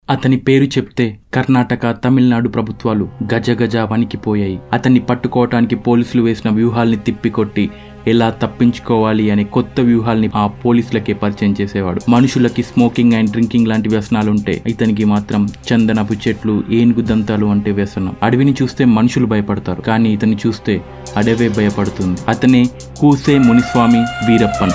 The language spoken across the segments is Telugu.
అతని పేరు చెప్తే కర్ణాటక తమిళనాడు ప్రభుత్వాలు గజగజ వణికిపోయాయి అతన్ని పట్టుకోవటానికి పోలీసులు వేసిన వ్యూహాల్ని తిప్పికొట్టి ఎలా తప్పించుకోవాలి అనే కొత్త వ్యూహాల్ని ఆ పోలీసులకే పరిచయం చేసేవాడు మనుషులకి స్మోకింగ్ అండ్ డ్రింకింగ్ లాంటి వ్యసనాలు ఉంటే ఇతనికి మాత్రం చందనపు చెట్లు ఏనుగు దంతాలు అంటే వ్యసనం అడవిని చూస్తే మనుషులు భయపడతారు కానీ ఇతన్ని చూస్తే అడవే భయపడుతుంది అతనే కూసే మునిస్వామి వీరప్పన్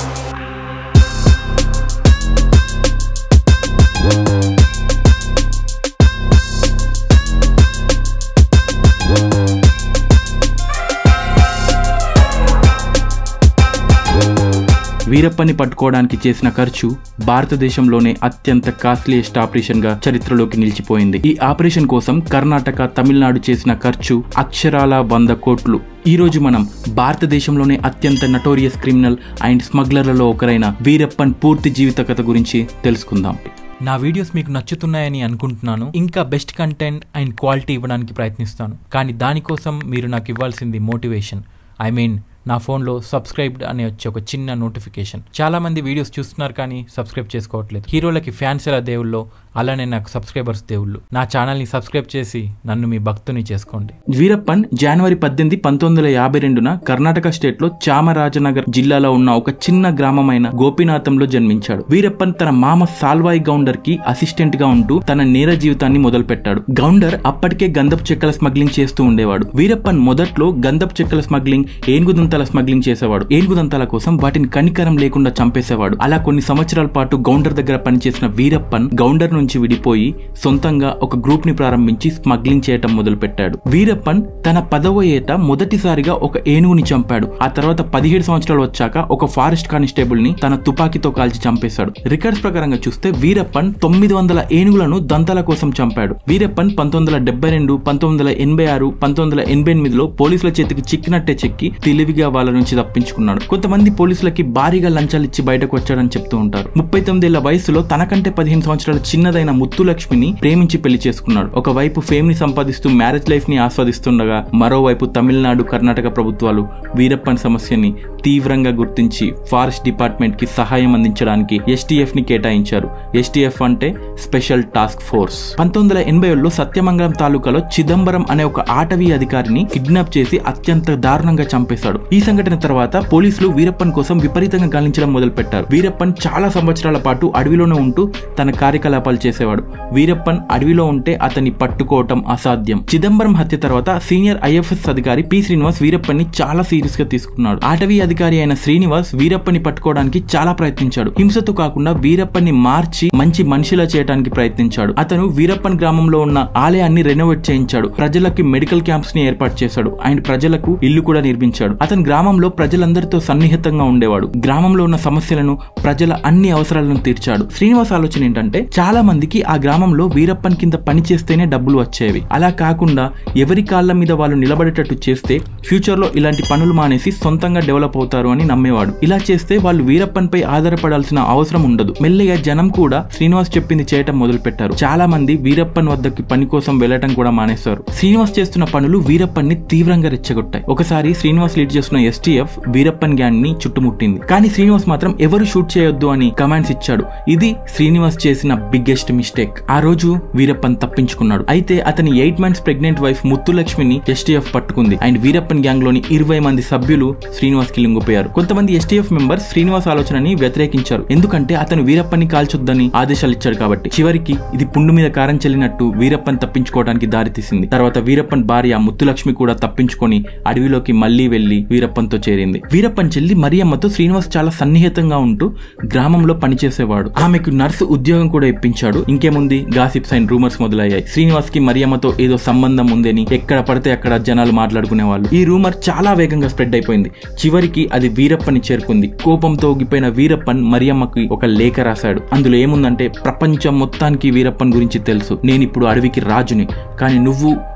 వీరప్పని పట్టుకోవడానికి చేసిన ఖర్చు భారతదేశంలోనే అత్యంత కాస్ట్లీయెస్ట్ ఆపరేషన్ గా చరిత్రలోకి నిలిచిపోయింది ఈ ఆపరేషన్ కోసం కర్ణాటక తమిళనాడు చేసిన ఖర్చు అక్షరాల వంద కోట్లు ఈ రోజు మనం భారతదేశంలోనే అత్యంత నటోరియస్ క్రిమినల్ అండ్ స్మగ్లర్లలో ఒకరైన వీరప్పన్ పూర్తి జీవిత కథ గురించి తెలుసుకుందాం నా వీడియోస్ మీకు నచ్చుతున్నాయని అనుకుంటున్నాను ఇంకా బెస్ట్ కంటెంట్ అండ్ క్వాలిటీ ఇవ్వడానికి ప్రయత్నిస్తాను కానీ దానికోసం మీరు నాకు ఇవ్వాల్సింది మోటివేషన్ ఐ మీన్ నా ఫోన్లో సబ్స్క్రైబ్డ్ అనే వచ్చే ఒక చిన్న నోటిఫికేషన్ చాలా మంది వీడియోస్ చూస్తున్నారు కానీ సబ్స్క్రైబ్ చేసుకోవట్లేదు హీరోలకి ఫ్యాన్స్ ఎలా దేవుళ్ళో అలానే నాకు సబ్స్క్రైబర్స్ దేవుళ్ళు నా ఛానల్ని సబ్స్క్రైబ్ చేసి నన్ను మీ భక్తుని చేసుకోండి వీరప్పన్ జనవరి పద్దెనిమిది పంతొమ్మిది వందల యాభై రెండున కర్ణాటక స్టేట్ లో చామరాజనగర్ జిల్లాలో ఉన్న ఒక చిన్న గ్రామమైన గోపీనాథంలో జన్మించాడు వీరప్పన్ తన మామ సాల్వాయి గౌండర్ కి అసిస్టెంట్ గా ఉంటూ తన నేర జీవితాన్ని మొదలు పెట్టాడు గౌండర్ అప్పటికే గంధపు చెక్కల స్మగ్లింగ్ చేస్తూ ఉండేవాడు వీరప్పన్ మొదట్లో గంధపు చెక్కల స్మగ్లింగ్ ఏనుగుదంతాల స్మగ్లింగ్ చేసేవాడు ఏనుగుదంతాల కోసం వాటిని కనికరం లేకుండా చంపేసేవాడు అలా కొన్ని సంవత్సరాల పాటు గౌండర్ దగ్గర పనిచేసిన వీరప్పన్ గౌండర్ నుంచి విడిపోయి సొంతంగా ఒక గ్రూప్ ని ప్రారంభించి స్మగ్లింగ్ చేయటం మొదలు పెట్టాడు వీరప్పన్ తన పదవ ఏట మొదటిసారిగా ఒక ఏనుగుని చంపాడు ఆ తర్వాత పదిహేడు సంవత్సరాలు వచ్చాక ఒక ఫారెస్ట్ కానిస్టేబుల్ ని తన తుపాకీతో కాల్చి చంపేశాడు రికార్డ్స్ ప్రకారంగా చూస్తే వీరప్పన్ తొమ్మిది వందల ఏనుగులను దంతాల కోసం చంపాడు వీరప్పన్ పంతొమ్మిది వందల డెబ్బై రెండు పంతొమ్మిది వందల ఎనభై ఆరు పంతొమ్మిది వందల ఎనభై ఎనిమిదిలో పోలీసుల చేతికి చిక్కినట్టే చెక్కి తెలివిగా వాళ్ళ నుంచి తప్పించుకున్నాడు కొంతమంది పోలీసులకి భారీగా లంచాలు ఇచ్చి బయటకు వచ్చాడని చెప్తూ ఉంటారు ముప్పై తొమ్మిదేళ్ల వయసులో తనకంటే పదిహేను సంవత్సరాల చిన్నదైన ముత్తులక్ష్మిని ప్రేమించి పెళ్లి చేసుకున్నాడు ఒకవైపు ఫేమ్ ని సంపాదిస్తూ మ్యారేజ్ లైఫ్ ని ఆస్వాదిస్తుండగా మరోవైపు తమిళనాడు కర్ణాటక ప్రభుత్వాలు వీరప్పన్ సమస్యని తీవ్రంగా గుర్తించి ఫారెస్ట్ డిపార్ట్మెంట్ కి సహాయం అందించడానికి ఎస్టీఎఫ్ ని కేటాయించారు ఎస్టీఎఫ్ అంటే స్పెషల్ టాస్క్ ఫోర్స్ పంతొమ్మిది వందల ఎనభై ఏడులో సత్యమంగళం తాలూకాలో చిదంబరం అనే ఒక ఆటవీ అధికారిని కిడ్నాప్ చేసి అత్యంత దారుణంగా చంపేశాడు ఈ సంఘటన తర్వాత పోలీసులు వీరప్పన్ కోసం విపరీతంగా గాలించడం మొదలుపెట్టారు వీరప్పన్ చాలా సంవత్సరాల పాటు అడవిలోనే ఉంటూ తన కార్యకలాపాలు చేసేవాడు వీరప్పన్ అడవిలో ఉంటే అతన్ని పట్టుకోవటం అసాధ్యం చిదంబరం హత్య తర్వాత సీనియర్ ఐఎఫ్ఎస్ అధికారి పి శ్రీనివాస్ వీరప్పన్ ని చాలా సీరియస్ గా తీసుకున్నాడు అటవీ అధికారి అయిన శ్రీనివాస్ వీరప్పని పట్టుకోవడానికి చాలా ప్రయత్నించాడు హింసతో కాకుండా వీరప్పని మార్చి మంచి మనిషిలా చేయడానికి ప్రయత్నించాడు అతను వీరప్పన్ గ్రామంలో ఉన్న ఆలయాన్ని రెనోవేట్ చేయించాడు ప్రజలకి మెడికల్ క్యాంప్స్ ని ఏర్పాటు చేశాడు అండ్ ప్రజలకు ఇల్లు కూడా నిర్మించాడు అతని గ్రామంలో ప్రజలందరితో సన్నిహితంగా ఉండేవాడు గ్రామంలో ఉన్న సమస్యలను ప్రజల అన్ని అవసరాలను తీర్చాడు శ్రీనివాస్ ఆలోచన ఏంటంటే చాలా మందికి ఆ గ్రామంలో వీరప్పన్ కింద పని చేస్తేనే డబ్బులు వచ్చేవి అలా కాకుండా ఎవరి కాళ్ళ మీద వాళ్ళు నిలబడేటట్టు చేస్తే ఫ్యూచర్ లో ఇలాంటి పనులు మానేసి సొంతంగా డెవలప్ అవుతారు అని నమ్మేవాడు ఇలా చేస్తే వాళ్ళు వీరప్పన్ పై ఆధారపడాల్సిన అవసరం ఉండదు మెల్లిగా జనం కూడా శ్రీనివాస్ చెప్పింది చేయటం మొదలు పెట్టారు చాలా మంది వీరప్పన్ వద్దకి పని కోసం వెళ్లటం కూడా మానేశారు శ్రీనివాస్ చేస్తున్న పనులు వీరప్పన్ ని తీవ్రంగా రెచ్చగొట్టాయి ఒకసారి శ్రీనివాస్ లీడ్ చేస్తున్న ఎస్టీఎఫ్ వీరప్పన్ గ్యాంగ్ ని చుట్టుముట్టింది కానీ శ్రీనివాస్ మాత్రం ఎవరు షూట్ చేయొద్దు అని కమాండ్స్ ఇచ్చాడు ఇది శ్రీనివాస్ చేసిన బిగ్గెస్ట్ మిస్టేక్ ఆ రోజు వీరప్పన్ తప్పించుకున్నాడు అయితే అతని ఎయిట్ మంత్స్ ప్రెగ్నెంట్ వైఫ్ ముత్తులక్ష్మిని ఎస్టీఎఫ్ పట్టుకుంది అండ్ వీరప్పన్ గ్యాంగ్ లోని ఇరవై మంది సభ్యులు శ్రీనివాస్ కి లొంగిపోయారు కొంతమంది ఎస్టీఎఫ్ మెంబర్స్ శ్రీనివాస్ ఆలోచనని వ్యతిరేకించారు ఎందుకంటే అతను వీరప్పని కాల్చొద్దని ఆదేశాలు ఇచ్చాడు కాబట్టి చివరికి ఇది పుండు మీద కారం చెల్లినట్టు వీరప్పన్ తప్పించుకోవడానికి దారితీసింది తర్వాత వీరప్పన్ భార్య ముత్తులక్ష్మి కూడా తప్పించుకొని అడవిలోకి మళ్లీ వెళ్లి వీరప్పన్తో చేరింది వీరప్పన్ చెల్లి మరియమ్మతో శ్రీనివాస్ చాలా సన్నిహితంగా ఉంటూ గ్రామంలో పనిచేసేవాడు ఆమెకు నర్సు ఉద్యోగం కూడా ఇప్పించాడు ఇంకేముంది గాసిప్స్ అండ్ రూమర్స్ మొదలయ్యాయి శ్రీనివాస్ కి మరియమ్మతో ఏదో సంబంధం ఉందని ఎక్కడ పడితే అక్కడ జనాలు మాట్లాడుకునేవాళ్ళు ఈ రూమర్ చాలా వేగంగా స్ప్రెడ్ అయిపోయింది చివరికి అది వీరప్పని చేరుకుంది కోపంతో ఊగిపోయిన వీరప్పన్ మరియమ్మకి ఒక లేఖ రాశాడు అందులో ఏముందంటే ప్రపంచం మొత్తానికి వీరప్పన్ గురించి తెలుసు నేను ఇప్పుడు అడవికి రాజుని కానీ నువ్వు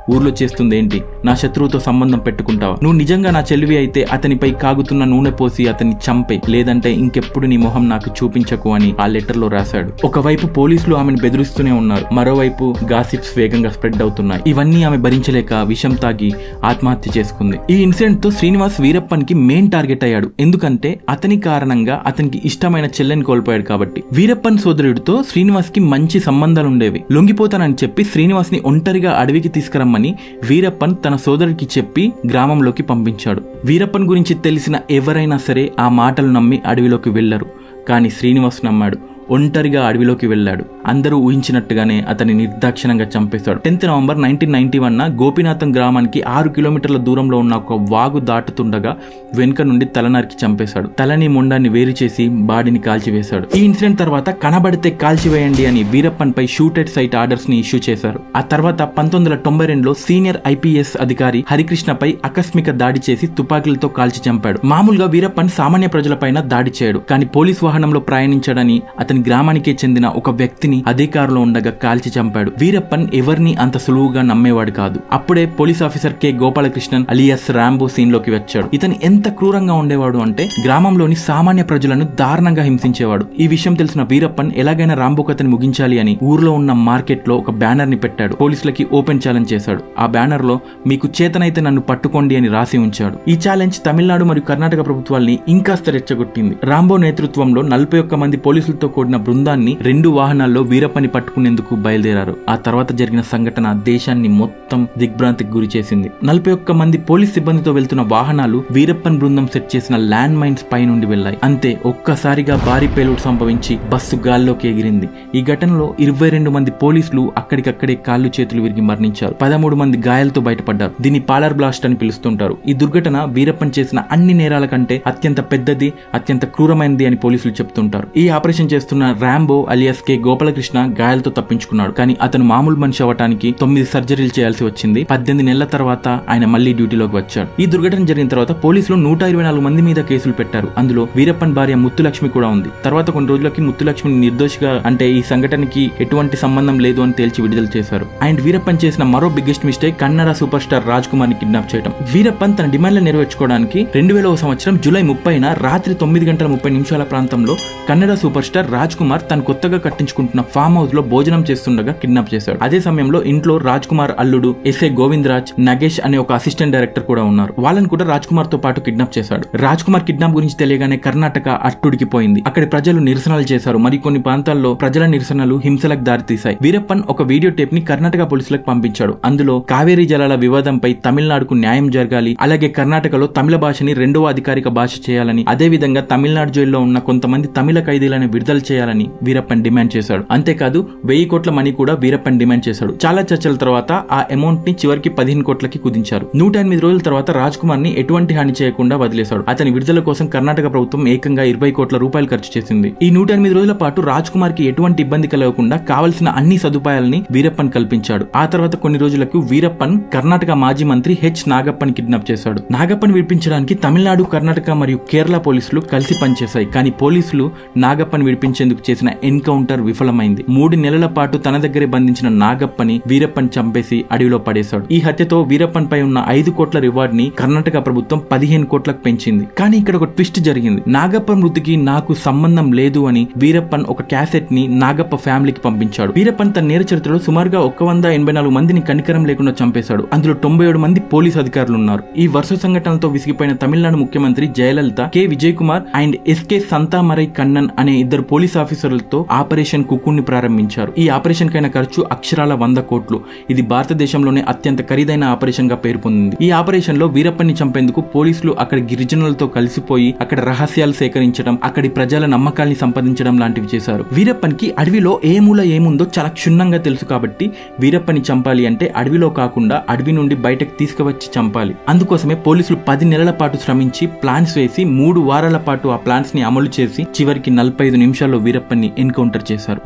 ఊర్లో చేస్తుంది ఏంటి నా శత్రువుతో సంబంధం పెట్టుకుంటావా నువ్వు నిజంగా నా చెల్లివి అయితే అతనిపై కాగుతున్న నూనె పోసి అతన్ని చంపే లేదంటే ఇంకెప్పుడు నీ మొహం నాకు చూపించకు అని ఆ లెటర్ లో రాశాడు ఒకవైపు పోలీసులు ఆమెను బెదిరిస్తూనే ఉన్నారు మరోవైపు గాసిప్స్ వేగంగా స్ప్రెడ్ అవుతున్నాయి ఇవన్నీ ఆమె భరించలేక విషం తాగి ఆత్మహత్య చేసుకుంది ఈ ఇన్సిడెంట్ తో శ్రీనివాస్ వీరప్పన్ కి మెయిన్ టార్గెట్ అయ్యాడు ఎందుకంటే అతని కారణంగా అతనికి ఇష్టమైన చెల్లెని కోల్పోయాడు కాబట్టి వీరప్పన్ సోదరుడితో శ్రీనివాస్ కి మంచి సంబంధాలు ఉండేవి లొంగిపోతానని చెప్పి శ్రీనివాస్ ని ఒంటరిగా అడవికి తీసుకురమ్మని వీరప్పన్ తన సోదరుడికి చెప్పి గ్రామంలోకి పంపించాడు వీరప్పన్ గురించి తెలిసిన ఎవరైనా సరే ఆ మాటలు నమ్మి అడవిలోకి వెళ్లరు కానీ శ్రీనివాస్ నమ్మాడు ఒంటరిగా అడవిలోకి వెళ్ళాడు అందరూ ఊహించినట్టుగానే అతన్ని నిర్దాక్షిణంగా చంపేశాడు tenth November nineteen ninety one Gopinatham గ్రామానికి ఆరు కిలోమీటర్ల దూరంలో ఉన్న ఒక వాగు దాటుతుండగా వెనుక నుండి తల నరికి చంపేశాడు తలని మొండాన్ని వేరు చేసి బాడీని కాల్చివేశాడు ఈ ఇన్సిడెంట్ తర్వాత కనబడితే కాల్చివేయండి అని వీరప్పన్ పై షూటెడ్ సైట్ ఆర్డర్స్ ని ఇష్యూ చేశారు ఆ తర్వాత పంతొమ్మిది వందల తొంభై రెండులో సీనియర్ ఐపీఎస్ అధికారి హరికృష్ణపై ఆకస్మిక దాడి చేసి తుపాకీలతో కాల్చి చంపాడు మామూలుగా వీరప్పన్ సామాన్య ప్రజలపైన దాడి చేయడు కానీ పోలీస్ వాహనంలో ప్రయాణించాడని అతని గ్రామానికే చెందిన ఒక వ్యక్తిని అధికారంలో ఉండగా కాల్చి చంపాడు వీరప్పన్ ఎవరిని అంత సులువుగా నమ్మేవాడు కాదు అప్పుడే police officer K Gopalakrishnan alias Rambo scene లోకి వచ్చాడు ఇతను ఎంత క్రూరంగా ఉండేవాడు అంటే గ్రామంలోని సామాన్య ప్రజలను దారుణంగా హింసించేవాడు ఈ విషయం తెలిసిన వీరప్పన్ ఎలాగైనా రాంబో కథని ముగించాలి అని ఊర్లో ఉన్న మార్కెట్ లో ఒక బ్యానర్ ని పెట్టాడు పోలీసులకి ఓపెన్ ఛాలెంజ్ చేశాడు ఆ బ్యానర్ లో మీకు చేతనైతే నన్ను పట్టుకోండి అని రాసి ఉంచాడు ఈ ఛాలెంజ్ తమిళనాడు మరియు కర్ణాటక ప్రభుత్వాల్ని ఇంకాస్త రెచ్చగొట్టింది రాంబో నేతృత్వంలో నలభై ఒక్క మంది పోలీసులతో కూడిన బృందాన్ని రెండు వాహనాల్లో వీరప్పని పట్టుకునేందుకు బయలుదేరారు ఆ తర్వాత జరిగిన సంఘటన దేశాన్ని మొత్తం దిగ్భ్రాంతికి గురి చేసింది నలభై ఒక్క మంది పోలీస్ సిబ్బందితో వెళ్తున్న వాహనాలు వీరప్పన్ బృందం సెట్ చేసిన ల్యాండ్ మైన్స్ పై నుండి వెళ్లాయి అంతే ఒక్కసారిగా భారీ పేలుడు సంభవించి బస్సు గాల్లోకి ఎగిరింది ఈ ఘటనలో ఇరవై రెండు మంది పోలీసులు అక్కడికక్కడే కాళ్ళు చేతులు విరిగి మరణించారు పదమూడు మంది గాయాలతో బయటపడ్డారు దీన్ని పాలర్ బ్లాస్ట్ అని పిలుస్తుంటారు ఈ దుర్ఘటన వీరప్పన్ చేసిన అన్ని నేరాల కంటే అత్యంత పెద్దది అత్యంత క్రూరమైనది అని పోలీసులు చెప్తుంటారు ఈ ఆపరేషన్ చేస్తున్న ర్యాంబో అలియాస్ కే గోపాలకృష్ణ గాయాలతో తప్పించుకున్నాడు కానీ అతను మామూలు మనిషి అవ్వటానికి తొమ్మిది సర్జరీలు చేయాల్సి వచ్చింది పద్దెనిమిది నెలల తర్వాత ఆయన మళ్లీ డ్యూటీలోకి వచ్చాడు ఈ దుర్ఘటన జరిగిన తర్వాత పోలీసులు నూట ఇరవై నాలుగు మంది మీద కేసులు పెట్టారు అందులో వీరప్పన్ భార్య ముత్తులక్ష్మి కూడా ఉంది తర్వాత కొన్ని రోజులకి ముత్తులక్ష్మిని నిర్దోషిగా అంటే ఈ సంఘటనకి ఎటువంటి సంబంధం లేదు అని తేల్చి విడుదల చేశారు అండ్ వీరప్పన్ చేసిన మరో biggest mistake Kannada super star Raj Kumar ని కిడ్నాప్ చేయడం వీరప్పన్ తన డిమాండ్లు నెరవేర్చుకోవడానికి రెండు వేల సంవత్సరం జూలై ముప్పైన రాత్రి తొమ్మిది గంటల ముప్పై నిమిషాల ప్రాంతంలో కన్నడ సూపర్ స్టార్ రాజ్ కుమార్ తను కొత్తగా కట్టించుకుంటున్న ఫామ్ హౌస్ లో భోజనం చేస్తుండగా కిడ్నాప్ చేశాడు అదే సమయంలో ఇంట్లో రాజ్ కుమార్ అల్లుడు ఎస్ఏ గోవింద్ రాజ్ నగేష్ అనే ఒక అసిస్టెంట్ డైరెక్టర్ కూడా ఉన్నారు వాళ్ళని కూడా రాజ్ కుమార్ తో పాటు కిడ్నాప్ చేశాడు రాజ్ కుమార్ కిడ్నాప్ గురించి తెలియగానే కర్ణాటక అట్టుడికిపోయింది అక్కడి ప్రజలు నిరసనలు చేశారు మరి కొన్ని ప్రాంతాల్లో ప్రజల నిరసనలు హింసలకు దారితీశాయి వీరప్పన్ ఒక వీడియో టేప్ ని కర్ణాటక పోలీసులకు పంపించాడు అందులో కావేరీ జలాల వివాదంపై తమిళనాడుకు న్యాయం జరగాలి అలాగే కర్ణాటకలో తమిళ భాషని రెండవ అధికారిక భాష చేయాలని అదే విధంగా తమిళనాడు జైల్లో ఉన్న కొంతమంది తమిళ ఖైదీలను విడుదల చేయాలని వీరప్పన్ డిమాండ్ చేశాడు అంతేకాదు వెయ్యి కోట్ల మనీ కూడా వీరప్పన్ డిమాండ్ చేశాడు చాలా చర్చల తర్వాత ఆ అమౌంట్ ని చివరికి పదిహేను కోట్లకి కుదించారు నూట ఎనిమిది రోజుల తర్వాత రాజ్ కుమార్ ని ఎటువంటి హాని చేయకుండా వదిలేశాడు అతని విడుదల కోసం కర్ణాటక ప్రభుత్వం ఏకంగా ఇరవై కోట్ల రూపాయలు ఖర్చు చేసింది ఈ నూట ఎనిమిది రోజుల పాటు రాజ్ కుమార్ కి ఎటువంటి ఇబ్బంది కలగకుండా కావలసిన అన్ని సదుపాయాలని వీరప్పన్ కల్పించాడు ఆ తర్వాత కొన్ని రోజులకు వీరప్పన్ కర్ణాటక మాజీ మంత్రి హెచ్ నాగప్పన్ కిడ్నాప్ చేశాడు నాగప్పన్ విడిపించడానికి తమిళనాడు కర్ణాటక మరియు కేరళ పోలీసులు కలిసి పనిచేశాయి కానీ పోలీసులు నాగప్పన్ విడిపించేందుకు చేసిన ఎన్కౌంటర్ విఫలమైంది మూడు నెలల పాటు తన దగ్గరే బంధించిన నాగప్పని వీరప్పన్ చంపేసి అడవిలో పడేశాడు ఈ హత్యతో వీరప్పన్ పై ఉన్న ఐదు కోట్ల రివార్డ్ ని కర్ణాటక ప్రభుత్వం పదిహేను కోట్లకు పెంచింది కానీ ఇక్కడ ఒక ట్విస్ట్ జరిగింది నాగప్ప మృతికి నాకు సంబంధం లేదు అని వీరప్పన్ ఒక క్యాసెట్ ని నాగప్ప ఫ్యామిలీకి పంపించాడు వీరప్పన్ తన నేర చరిత్రలో సుమారుగా ఒక వంద ఎనభై నాలుగు మందిని కనికరం లేకుండా చంపేశాడు అందులో తొంభై ఏడు మంది పోలీస్ అధికారులు ఉన్నారు ఈ వరుస సంఘటనలతో విసిగిపోయిన తమిళనాడు ముఖ్యమంత్రి Jayalalithaa K Vijay Kumar and S K Santhamarai Kannan అనే ఇద్దరు పోలీస్ ఆఫీసర్లతో ఆపరేషన్ కుక్కున్ ని ప్రారంభించారు ఈ ఆపరేషన్ కైన ఖర్చు అక్షరాల వంద కోట్లు ఇది భారతదేశంలోనే అత్యంత ఖరీదైన ఆపరేషన్ గా పేరు పొందింది ఈ ఆపరేషన్ లో వీరప్పని చంపేందుకు పోలీసులు అక్కడి గిరిజనులతో కలిసిపోయి అక్కడ రహస్యాలు సేకరించడం అక్కడి ప్రజల నమ్మకాల్ని సంపాదించడం లాంటివి చేశారు వీరప్పన్ కి అడవిలో ఏ మూల ఏముందో చాలా క్షుణ్ణంగా తెలుసు కాబట్టి వీరప్పని చంపాలి అంటే అడవిలో కాకుండా అడవి నుండి బయటకు తీసుకువచ్చి చంపాలి అందుకోసమే పోలీసులు పది నెలల పాటు శ్రమించి ప్లాన్స్ వేసి మూడు వారాల పాటు ఆ ప్లాన్స్ ని అమలు చేసి చివరికి నలభై ఐదు నిమిషాల్లో వీరప్పని ఎన్కౌంటర్ చేశారు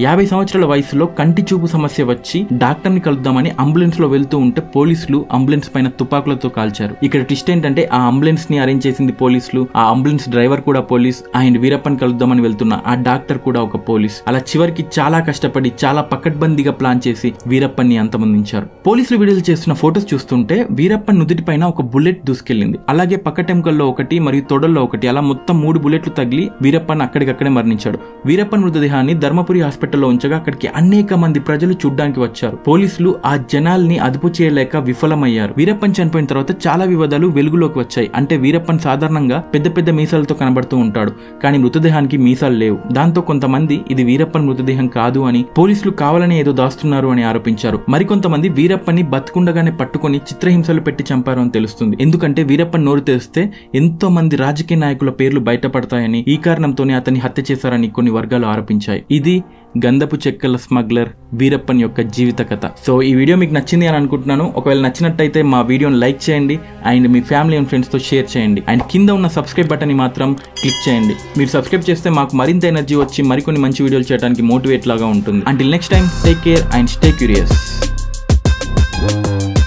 యాభై సంవత్సరాల వయసులో కంటి చూపు సమస్య వచ్చి డాక్టర్ ని కలుద్దామని అంబులెన్స్ లో వెళ్తూ ఉంటే పోలీసులు అంబులెన్స్ పైన తుపాకులతో కాల్చారు ఇక్కడ ట్విస్ట్ ఏంటంటే ఆ అంబులెన్స్ ని అరేంజ్ చేసింది పోలీసులు ఆ అంబులెన్స్ డ్రైవర్ కూడా పోలీస్ ఆయన వీరప్పని కలుద్దామని వెళ్తున్న ఆ డాక్టర్ కూడా ఒక పోలీస్ అలా చివరికి చాలా కష్టపడి చాలా పకడ్బందీగా ప్లాన్ చేసి వీరప్పని అంతమందించారు పోలీసులు విడుదల చేస్తున్న ఫోటోస్ చూస్తుంటే వీరప్పన్ నుదుటి పైన ఒక బుల్లెట్ దూసుకెళ్లింది అలాగే పక్క టెంకల్లో ఒకటి మరియు తొడల్లో ఒకటి అలా మొత్తం మూడు బుల్లెట్లు తగిలి వీరప్పన్ అక్కడికక్కడే మరణించాడు వీరప్పన్ మృతదేహాన్ని ధర్మపురి హాస్పిటల్లో ఉంచగా అక్కడికి అనేక మంది ప్రజలు చూడ్డానికి వచ్చారు పోలీసులు ఆ జనాల్ని అదుపు చేయలేక విఫలమయ్యారు వీరప్పన్ చనిపోయిన తర్వాత చాలా వివాదాలు వెలుగులోకి వచ్చాయి అంటే వీరప్పన్ సాధారణంగా పెద్ద పెద్ద మీసాలతో కనబడుతూ ఉంటాడు కానీ మృతదేహానికి మీసాలు లేవు దాంతో కొంతమంది ఇది వీరప్పన్ మృతదేహం కాదు అని పోలీసులు కావాలని ఏదో దాస్తున్నారు అని ఆరోపించారు మరికొంతమంది వీరప్పని బతుకుండగానే పట్టుకొని చిత్రహింసలు పెట్టి చంపారు అని తెలుస్తుంది ఎందుకంటే వీరప్పన్ నోరు తెరిస్తే ఎంతో మంది రాజకీయ నాయకుల పేర్లు బయటపడతాయని ఈ కారణంతోనే అతన్ని హత్య చేశారని కొన్ని వర్గాలు ఆరోపించాయి ఇది గంధపు చెక్కల స్మగ్లర్ వీరప్పన్ యొక్క జీవిత కథ సో ఈ వీడియో మీకు నచ్చింది అని అనుకుంటున్నాను ఒకవేళ నచ్చినట్టయితే మా వీడియోని లైక్ చేయండి అండ్ మీ ఫ్యామిలీ అండ్ ఫ్రెండ్స్తో షేర్ చేయండి అండ్ కింద ఉన్న సబ్స్క్రైబ్ బటన్ని మాత్రం క్లిక్ చేయండి మీరు సబ్స్క్రైబ్ చేస్తే మాకు మరింత ఎనర్జీ వచ్చి మరికొన్ని మంచి వీడియోలు చేయడానికి మోటివేట్ లాగా ఉంటుంది until next time take care and stay curious